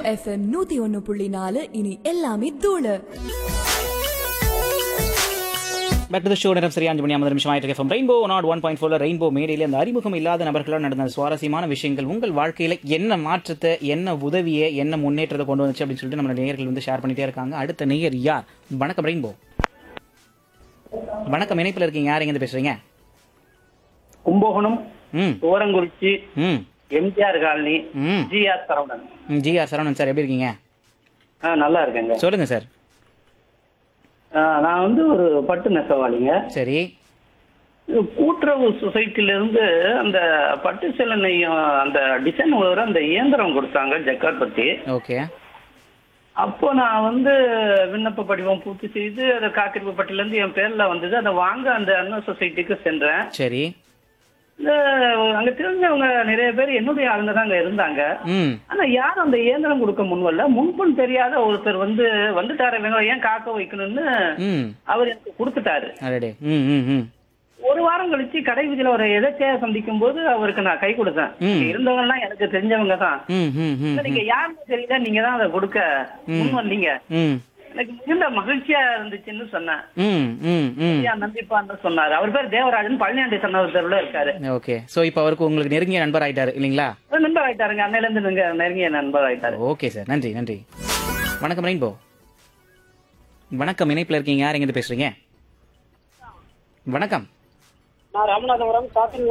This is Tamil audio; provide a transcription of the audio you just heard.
எஃப்எம் நூத்தி ஒன்னு புள்ளி நாலு இனி எல்லாமே தூளு பேக் டு த ஷோ நேரம் சரியா அஞ்சு மணி ஐம்பது நிமிஷம் ஆயிட்டு இருக்கு ரெயின்போ நாட் ஒன் பாயிண்ட் ஃபோர்ல ரெயின்போ மேடையில் அந்த அறிமுகம் இல்லாத நபர்களால் நடந்த சுவாரஸ்யமான விஷயங்கள் உங்கள் வாழ்க்கையில என்ன மாற்றத்தை என்ன உதவியை என்ன முன்னேற்றத்தை கொண்டு வந்துச்சு அப்படின்னு சொல்லிட்டு நம்ம நேயர்கள் வந்து ஷேர் பண்ணிட்டே இருக்காங்க அடுத்த நேயர் யார் வணக்கம் ரெயின்போ வணக்கம் இணைப்பில் இருக்கீங்க யார் எங்க பேசுறீங்க கும்பகோணம் ம் ஓரங்குறிச்சி ம் எம்ஜிஆர் காலனி ம் ஜிஆர் சரவணன் ம், ஜி ஆர் சரவணன் சார் எப்படி இருக்கீங்க ஆ, நல்லா இருக்கேங்க சொல்லுங்க சார் ஆ, நான் வந்து ஒரு பட்டு நெசவாளிங்க சரி இது கூட்டுறவு சொசைட்டில இருந்து அந்த பட்டு சேலை நெய்யும் அந்த டிசைன் வர அந்த இயந்திரம் கொடுத்தாங்க ஜக்காட் பத்தி ஓகே அப்போ நான் வந்து விண்ணப்ப படிவம் பூர்த்தி செய்து அதை காத்திருப்பு பட்டியல இருந்து என் பேர்ல வந்தது அதை வாங்க அந்த அண்ணா சொசைட்டிக்கு சென்றேன் சரி இந்த அங்க தெரிஞ்சவங்க நிறைய பேர் என்னுடைய ஆளுங்க தான் அங்க இருந்தாங்க ம் ஆனா யாரும் அந்த இயந்திரம் கொடுக்க முன்வரல முன்பும் தெரியாத ஒருத்தர் வந்து வந்துட்டாரு இவங்க ஏன் காக்க வைக்கணும்னு ம் அவர் எனக்கு கொடுத்துட்டாரு அடடே ம் ம் ம் ஒரு வாரம் கழிச்சு கடை வீதியில ஒரு எதாச்சியா சந்திக்கும் போது அவருக்கு நான் கை கொடுத்தேன் ம். இங்க இருந்தவங்க எல்லாம் எனக்கு தெரிஞ்சவங்க தான் ம் ம் ம் இல்ல, நீங்க யாருன்னு தெரியல நீங்க தான் அதை கொடுக்க முன் வந்தீங்க ம் எனக்கு மிகுந்த மகிழ்ச்சியா இருந்துச்சுன்னு சொன்னேன் ம் ம் ம் ஐயா, நந்திப்பான்னு சொன்னாரு அவர் பேர் தேவராஜன் பழனியாண்டி சொன்ன தெருவுல இருக்காரு ஓகே ஸோ இப்போ அவருக்கு உங்களுக்கு நெருங்கிய நண்பர் ஆயிட்டாரு இல்லைங்களா அவர் நண்பர் ஆயிட்டாருங்க அன்னையில இருந்து நீங்க நெருங்கிய நண்பர் ஆயிட்டாரு ஓகே சார் நன்றி நன்றி வணக்கம் ரெயின்போ வணக்கம் இணைப்பில் இருக்கீங்க யார் எங்கிருந்து பேசுறீங்க வணக்கம் நான் ராமநாதபுரம் சாத்தன்